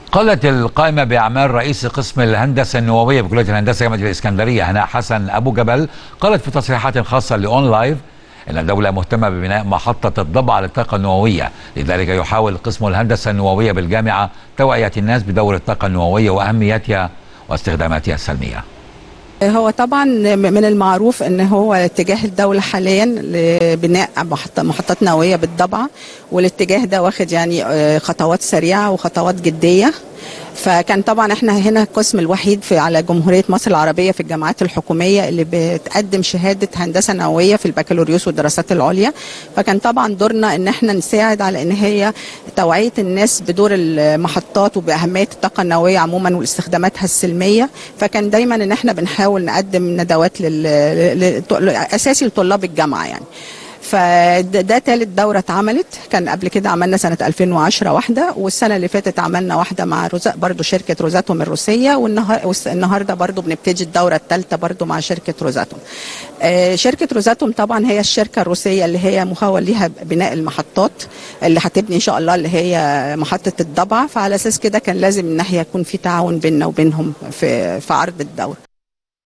قالت القائمة بأعمال رئيس قسم الهندسة النووية بكلية الهندسة جامعة الإسكندرية هناء حسن أبو جبل قالت في تصريحات خاصة لأون لايف إن الدولة مهتمة ببناء محطة الضبع للطاقة النووية لذلك يحاول قسم الهندسة النووية بالجامعة توعية الناس بدور الطاقة النووية وأهميتها واستخداماتها السلمية هو طبعا من المعروف ان هو اتجاه الدوله حاليا لبناء محطة محطات نوويه بالضبعه والاتجاه ده واخد يعني خطوات سريعه وخطوات جديه فكان طبعا احنا هنا القسم الوحيد في على جمهوريه مصر العربيه في الجامعات الحكوميه اللي بتقدم شهاده هندسه نوويه في البكالوريوس والدراسات العليا فكان طبعا دورنا ان احنا نساعد على ان هي توعيه الناس بدور المحطات وباهميه الطاقه النوويه عموما واستخداماتها السلميه فكان دايما ان احنا بنحاول نقدم ندوات لل... اساسي لطلاب الجامعه يعني فده ثالث دورة اتعملت كان قبل كده عملنا سنة 2010 واحدة والسنة اللي فاتت عملنا واحدة مع روزا برضو شركة روزاتوم الروسية والنهاردة برضو بنبتدي الدورة الثالثة برضو مع شركة روزاتوم آه شركة روزاتوم طبعا هي الشركة الروسية اللي هي مخول ليها بناء المحطات اللي هتبني إن شاء الله اللي هي محطة الضبعة فعلى أساس كده كان لازم إن يكون في تعاون بيننا وبينهم في في عرض الدورة